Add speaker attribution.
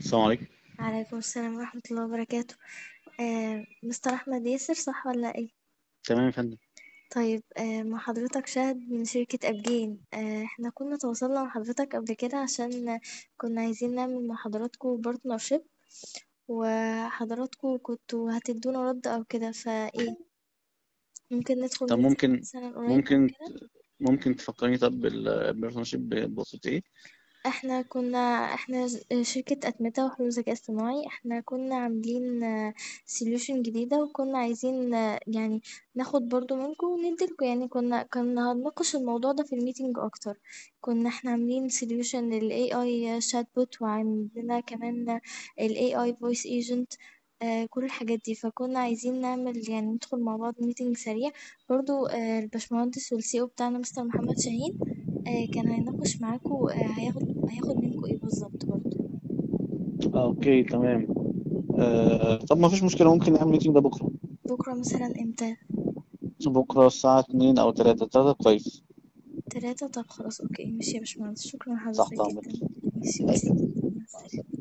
Speaker 1: السلام عليكم
Speaker 2: عليكم السلام ورحمة الله وبركاته آه، مستر أحمد ياسر صح ولا إيه؟
Speaker 1: تمام يا فندم
Speaker 2: طيب آه، مع حضرتك شاهد من شركة أبجين آه، احنا كنا تواصلنا مع حضرتك قبل كده عشان كنا عايزين نعمل مع حضراتكم بارتنرشيب وحضراتكم كنتوا هتدونا رد أو كده فإيه ممكن ندخل
Speaker 1: طب
Speaker 2: ميتنج
Speaker 1: ممكن
Speaker 2: مثلا قريب أو
Speaker 1: ممكن
Speaker 2: كده
Speaker 1: ممكن تفكرني طب بالبارتنرشيب بواسطة ايه؟
Speaker 2: احنا كنا احنا ج- شركة أتمتة وحلول ذكاء اصطناعي احنا كنا عاملين سوليوشن جديدة وكنا عايزين آه، يعني ناخد برضو منكم ونديلكوا يعني كنا كنا هنناقش الموضوع ده في الميتنج أكتر كنا احنا عاملين سوليوشن لل AI chat bot وعندنا كمان ال AI voice agent آه، كل الحاجات دي فكنا عايزين نعمل يعني ندخل مع بعض ميتنج سريع برضو آه، الباشمهندس والسي او بتاعنا مستر محمد شاهين آه، كان هيناقش معاكوا آه، هياخد هياخد منكوا ايه بالظبط برضه
Speaker 1: آه، اوكي تمام آه طب ما فيش مشكلة ممكن نعمل ميتنج ده بكرة
Speaker 2: بكرة مثلا امتى
Speaker 1: بكرة الساعة اتنين أو تلاتة تلاتة كويس
Speaker 2: تلاتة طب خلاص اوكي ماشي يا باشمهندس شكرا
Speaker 1: تحت
Speaker 2: لحضرتك
Speaker 1: أمرك
Speaker 2: جدا ماشي ميرسي جدا مع السلامة